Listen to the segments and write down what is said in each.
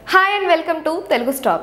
hi and welcome to Telugu stop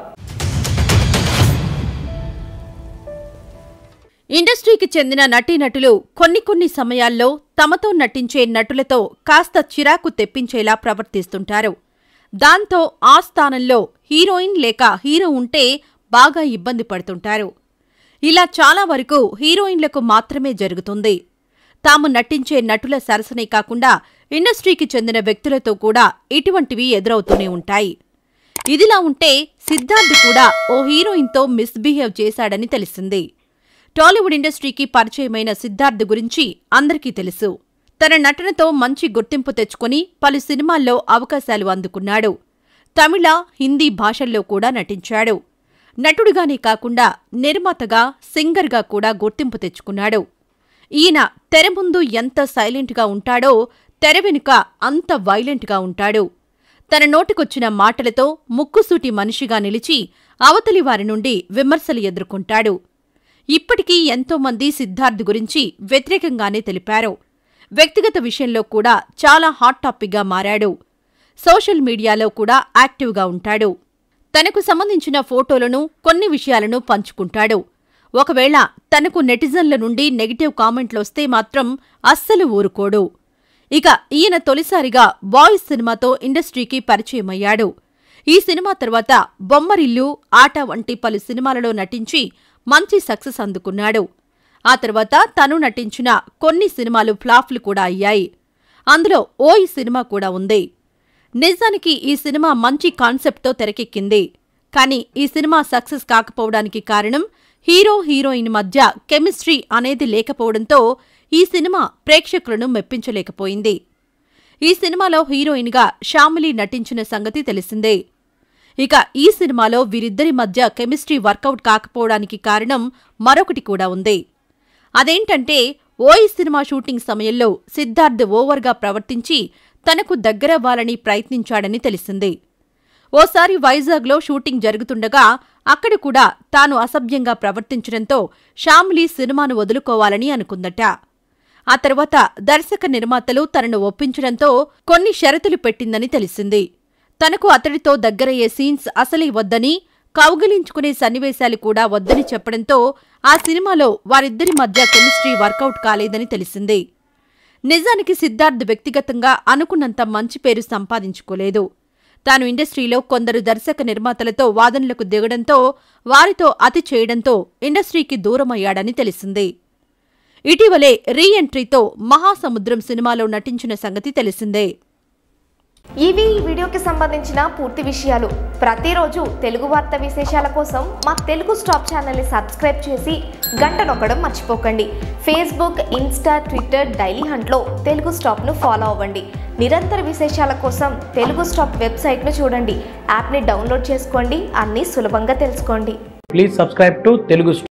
ఇండస్ట్రీకి చెందిన నటీనటులు కొన్ని కొన్ని సమయాల్లో తమతో నటించే నటులతో కాస్త చిరాకు తెప్పించేలా ప్రవర్తిస్తుంటారు దాంతో ఆ స్థానంలో హీరోయిన్ లేక హీరో ఉంటే బాగా ఇబ్బంది పడుతుంటారు ఇలా చాలా వరకు హీరోయిన్లకు మాత్రమే జరుగుతుంది తాము నటించే నటుల సరసనే కాకుండా ఇండస్ట్రీకి చెందిన వ్యక్తులతో కూడా ఇటువంటివి ఎదురవుతూనే ఉంటాయి ఇదిలా ఉంటే సిద్ధార్థ్ కూడా ఓ హీరోయిన్తో మిస్బిహేవ్ చేశాడని తెలిసింది టాలీవుడ్ ఇండస్ట్రీకి పరిచయమైన సిద్ధార్థ్ గురించి అందరికీ తెలుసు తన నటనతో మంచి గుర్తింపు తెచ్చుకొని పలు సినిమాల్లో అవకాశాలు అందుకున్నాడు తమిళ హిందీ భాషల్లో కూడా నటించాడు నటుడిగానే కాకుండా నిర్మాతగా సింగర్గా కూడా గుర్తింపు తెచ్చుకున్నాడు ఈయన తెర ముందు ఎంత సైలెంట్గా ఉంటాడో తెర వెనుక అంత వైలెంట్గా ఉంటాడు తన నోటికొచ్చిన మాటలతో ముక్కుసూటి మనిషిగా నిలిచి అవతలి వారి నుండి విమర్శలు ఎదుర్కొంటాడు ఇప్పటికీ ఎంతోమంది సిద్ధార్థ్ గురించి వ్యతిరేకంగానే తెలిపారు వ్యక్తిగత విషయంలో కూడా చాలా హాట్ టాపిక్గా మారాడు సోషల్ మీడియాలో కూడా యాక్టివ్గా ఉంటాడు తనకు సంబంధించిన ఫోటోలను కొన్ని విషయాలను పంచుకుంటాడు ఒకవేళ తనకు నెటిజన్ల నుండి నెగిటివ్ కామెంట్లొస్తే మాత్రం అస్సలు ఊరుకోడు ఇక ఈయన తొలిసారిగా బాయ్స్ సినిమాతో ఇండస్ట్రీకి పరిచయమయ్యాడు ఈ సినిమా తర్వాత బొమ్మరిల్లు ఆట వంటి పలు సినిమాలలో నటించి మంచి సక్సెస్ అందుకున్నాడు ఆ తర్వాత తను నటించిన కొన్ని సినిమాలు ఫ్లాప్లు కూడా అయ్యాయి అందులో ఓ ఈ సినిమా కూడా ఉంది నిజానికి ఈ సినిమా మంచి కాన్సెప్ట్తో తెరకెక్కింది కానీ ఈ సినిమా సక్సెస్ కాకపోవడానికి కారణం హీరో హీరోయిన్ మధ్య కెమిస్ట్రీ అనేది లేకపోవడంతో ఈ సినిమా ప్రేక్షకులను మెప్పించలేకపోయింది ఈ సినిమాలో హీరోయిన్గా శ్యామిలి నటించిన సంగతి తెలిసిందే ఇక ఈ సినిమాలో వీరిద్దరి మధ్య కెమిస్ట్రీ వర్కౌట్ కాకపోవడానికి కారణం మరొకటి కూడా ఉంది అదేంటంటే ఓయి సినిమా షూటింగ్ సమయంలో సిద్ధార్థ్ ఓవర్గా ప్రవర్తించి తనకు దగ్గరవ్వాలని ప్రయత్నించాడని తెలిసింది ఓసారి వైజాగ్లో షూటింగ్ జరుగుతుండగా అక్కడ కూడా తాను అసభ్యంగా ప్రవర్తించడంతో శ్యామ్లీ సినిమాను వదులుకోవాలని అనుకుందట ఆ తర్వాత దర్శక నిర్మాతలు తనను ఒప్పించడంతో కొన్ని షరతులు పెట్టిందని తెలిసింది తనకు అతడితో దగ్గరయ్యే సీన్స్ అసలే వద్దని కౌగిలించుకునే సన్నివేశాలు కూడా వద్దని చెప్పడంతో ఆ సినిమాలో వారిద్దరి మధ్య కెమిస్ట్రీ వర్కౌట్ కాలేదని తెలిసింది నిజానికి సిద్ధార్థ్ వ్యక్తిగతంగా అనుకున్నంత మంచి పేరు సంపాదించుకోలేదు తాను ఇండస్ట్రీలో కొందరు దర్శక నిర్మాతలతో వాదనలకు దిగడంతో వారితో అతి చేయడంతో ఇండస్ట్రీకి దూరమయ్యాడని తెలిసింది ఇటీవలే రీ ఎంట్రీతో మహాసముద్రం సినిమాలో నటించిన సంగతి తెలిసిందే ఇవి ఈ వీడియోకి సంబంధించిన పూర్తి విషయాలు ప్రతిరోజు తెలుగు వార్త విశేషాల కోసం మా తెలుగు స్టాప్ ఛానల్ని సబ్స్క్రైబ్ చేసి గంట నొక్కడం మర్చిపోకండి ఫేస్బుక్ ఇన్స్టా ట్విట్టర్ డైలీ హంట్లో తెలుగు స్టాప్ను ఫాలో అవ్వండి నిరంతర విశేషాల కోసం తెలుగు స్టాప్ వెబ్సైట్ను చూడండి యాప్ని డౌన్లోడ్ చేసుకోండి అన్నీ సులభంగా తెలుసుకోండి ప్లీజ్ సబ్స్క్రైబ్ టు తెలుగు